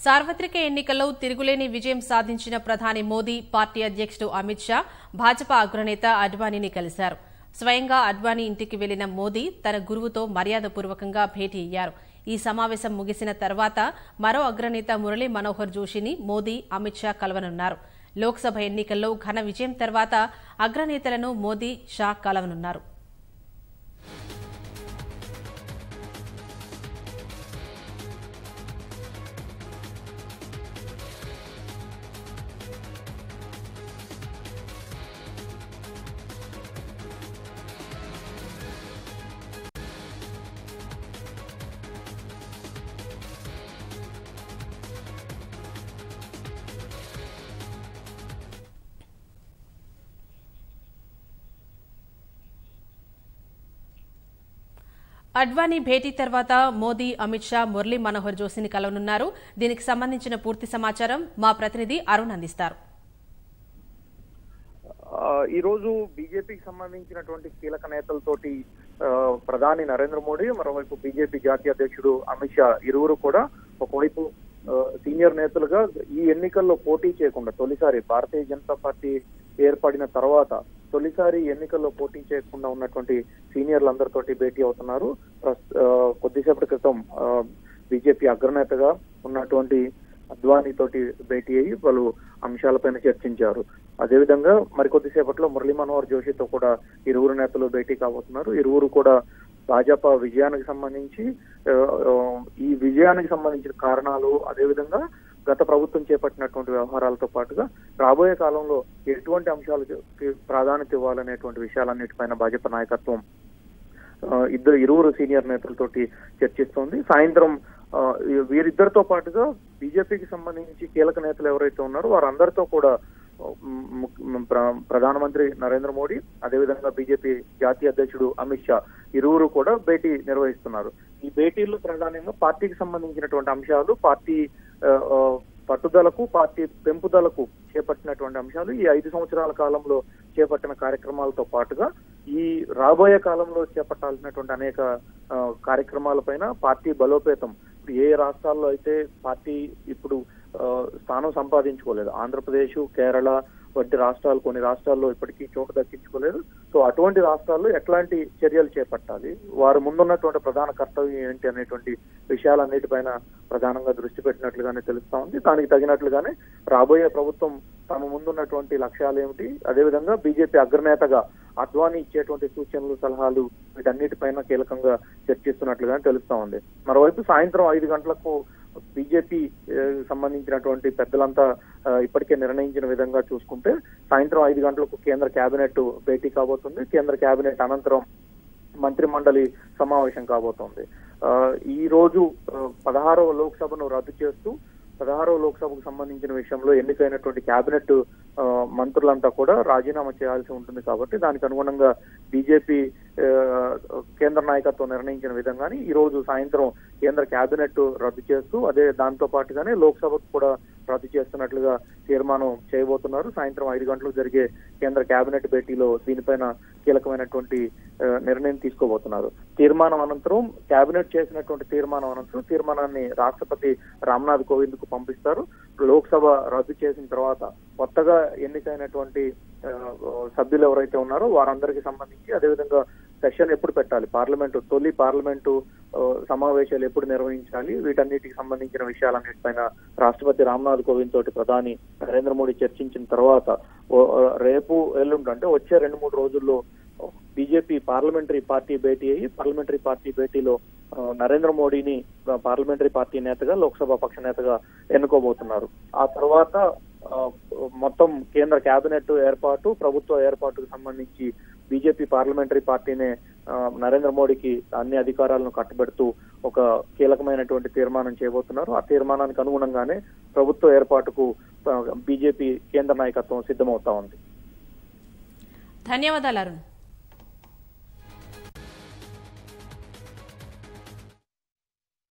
సార్వత్రిక ఎన్నికల్లో తిరుగులేని విజయం సాధించిన ప్రధాని మోదీ పార్టీ అధ్యక్షుడు అమిత్ షా భాజపా అగ్రనేత అడ్వానీని కలిశారు స్వయంగా అడ్వానీ ఇంటికి వెళ్లిన మోదీ తన గురువుతో మర్యాదపూర్వకంగా భేటీ అయ్యారు ఈ సమావేశం ముగిసిన తర్వాత మరో అగ్రనేత మురళీ మనోహర్ జోషిని మోదీ అమిత్ షా కలవనున్నారు లోక్సభ ఎన్నికల్లో ఘన విజయం తర్వాత అగ్రనేతలను మోదీ షా కలవనున్నారు అడ్వానీ భేటీ తర్వాత మోదీ అమిత్ షా మురళీ మనోహర్ జోషిని కలవనున్నారు దీనికి సంబంధించిన పూర్తి సమాచారం మా ప్రతినిధి అరుణ్ అందిస్తారు ఆ, ఈ రోజు బీజేపీకి సంబంధించినటువంటి కీలక నేతలతోటి ఆ, ప్రధాని నరేంద్ర మోడీ మరోవైపు బీజేపీ జాతీయ అధ్యక్షుడు అమిత్ షా ఇరువురు కూడా ఒకవైపు ఆ, సీనియర్ నేతలుగా ఈ ఎన్నికల్లో పోటీ చేయకుండా తొలిసారి భారతీయ జనతా పార్టీ ఏర్పడిన తర్వాత తొలిసారి ఎన్నికల్లో పోటీ చేయకుండా ఉన్నటువంటి సీనియర్లందరితోటి భేటీ అవుతున్నారు ప్రస్- ఆ, కొద్దిసేపటి క్రితం ఆ, బీజేపీ అగ్రనేతగా ఉన్నటువంటి అద్వానీ తోటి భేటీ అయ్యి పలు అంశాలపైన చర్చించారు అదేవిధంగా మరికొద్దిసేపట్లో మురళీ మనోహర్ జోషితో కూడా ఇరువురు నేతలు భేటీ కాబోతున్నారు ఇరువురు కూడా భాజపా విజయానికి సంబంధించి ఆ, ఆ, ఈ విజయానికి సంబంధించిన కారణాలు అదేవిధంగా గత ప్రభుత్వం చేపట్టినటువంటి వ్యవహారాలతో పాటుగా రాబోయే కాలంలో ఎటువంటి అంశాలకి ప్రాధాన్యత ఇవ్వాలనేటువంటి విషయాలన్నిటిపైన భాజపా నాయకత్వం ఆ, ఇద్దరు ఇరువురు సీనియర్ నేతలతోటి చర్చిస్తోంది సాయంత్రం ఆ, ఈ- వీరిద్దరితో పాటుగా బీజేపీకి సంబంధించి కీలక నేతలు ఎవరైతే ఉన్నారో వారందరితో కూడా ఆ, ము- ము- ప్ర- ప్రధానమంత్రి నరేంద్ర మోడీ అదేవిధంగా బీజేపీ జాతీయ అధ్యక్షుడు అమిత్ షా ఇరువురు కూడా భేటీ నిర్వహిస్తున్నారు ఈ భేటీల్లో ప్రధానంగా పార్టీకి సంబంధించినటువంటి అంశాలు పార్టీ ఆ, ఆ, పట్టుదలకు పార్టీ పెంపుదలకు చేపట్టినటువంటి అంశాలు ఈ ఐదు సంవత్సరాల కాలంలో చేపట్టిన కార్యక్రమాలతో పాటుగా ఈ రాబోయే కాలంలో చేపట్టాల్సినటువంటి అనేక ఆ, కార్యక్రమాలపైన పార్టీ బలోపేతం ఇప్పుడు ఏ రాష్ట్రాల్లో అయితే పార్టీ ఇప్పుడు ఆ, స్థానం సంపాదించుకోలేదు ఆంధ్రప్రదేశ్ కేరళ వంటి రాష్ట్రాలు కొన్ని రాష్ట్రాల్లో ఇప్పటికీ చోటు దక్కించుకోలేదు సో అటువంటి రాష్ట్రాల్లో ఎట్లాంటి చర్యలు చేపట్టాలి వారు ముందున్నటువంటి ప్రధాన కర్తవ్యం ఏంటి అనేటువంటి విషయాలన్నిటిపైన ప్రధానంగా దృష్టి పెట్టినట్లుగానే తెలుస్తా ఉంది దానికి తగినట్లుగానే రాబోయే ప్రభుత్వం తమ ముందున్నటువంటి లక్ష్యాలు ఏమిటి అదేవిధంగా బీజేపీ అగ్రనేతగా అద్వానీ ఇచ్చేటువంటి సూచనలు సలహాలు వీటన్నిటిపైన కీలకంగా చర్చిస్తున్నట్లుగానే తెలుస్తా ఉంది మరోవైపు సాయంత్రం ఐదు గంటలకు బీజేపీ ఏ, సంబంధించినటువంటి పెద్దలంతా ఆ, ఇప్పటికే నిర్ణయించిన విధంగా చూసుకుంటే సాయంత్రం ఐదు గంటలకు కేంద్ర కేబినెట్ భేటీ కాబోతుంది కేంద్ర కేబినెట్ అనంతరం మంత్రి మండలి సమావేశం కాబోతోంది ఆ, ఈ రోజు ఆ, పదహారవ లోక్సభను రద్దు చేస్తూ పదహారవ లోక్సభకు సంబంధించిన విషయంలో ఎన్నికైనటువంటి కేబినెట్ ఆ, మంత్రులంతా కూడా రాజీనామా చేయాల్సి ఉంటుంది కాబట్టి దానికి అనుగుణంగా బీజేపీ ఆ, కేంద్ర నాయకత్వం నిర్ణయించిన విధంగానే ఈ రోజు సాయంత్రం కేంద్ర కేబినెట్ రద్దు చేస్తూ అదే దాంతో పాటుగానే లోక్సభకు కూడా రద్దు చేస్తున్నట్లుగా తీర్మానం చేయబోతున్నారు సాయంత్రం ఐదు గంటలకు జరిగే కేంద్ర కేబినెట్ భేటీలో దీనిపైన కీలకమైనటువంటి ఆ, నిర్ణయం తీసుకోబోతున్నారు తీర్మానం అనంతరం కేబినెట్ చేసినటువంటి తీర్మానం అనంతరం తీర్మానాన్ని రాష్ట్రపతి రామ్నాథ్ కోవింద్ కు పంపిస్తారు లోక్సభ రద్దు చేసిన తర్వాత కొత్తగా ఎన్నికైనటువంటి ఆ, సభ్యులు ఎవరైతే ఉన్నారో వారందరికీ సంబంధించి అదేవిధంగా సెషన్ ఎప్పుడు పెట్టాలి పార్లమెంటు తొలి పార్లమెంటు ఆ, సమావేశాలు ఎప్పుడు నిర్వహించాలి వీటన్నిటికి సంబంధించిన విషయాలన్నిటిపైన రాష్ట్రపతి రామ్నాథ్ కోవింద్ తోటి ప్రధాని నరేంద్ర మోడీ చర్చించిన తర్వాత ఓ- ఆ, రేపు ఎల్లుండి అంటే వచ్చే రెండు మూడు రోజుల్లో బీజేపీ పార్లమెంటరీ పార్టీ భేటీ అయ్యి పార్లమెంటరీ పార్టీ భేటీలో ఆ, నరేంద్ర మోడీని ఆ, పార్లమెంటరీ పార్టీ నేతగా లోక్సభ పక్ష నేతగా ఎన్నుకోబోతున్నారు ఆ తర్వాత ఆ, మొత్తం కేంద్ర కేబినెట్ ఏర్పాటు ప్రభుత్వ ఏర్పాటుకు సంబంధించి బీజేపీ పార్లమెంటరీ పార్టీనే ఆ, నరేంద్ర మోడీకి అన్ని అధికారాలను కట్టబెడుతూ ఒక కీలకమైనటువంటి తీర్మానం చేయబోతున్నారు ఆ తీర్మానానికి అనుగుణంగానే ప్రభుత్వ ఏర్పాటుకు బీజేపీ కేంద్ర నాయకత్వం సిద్ధమవుతా ఉంది ధన్యవాదాలు అరుణ్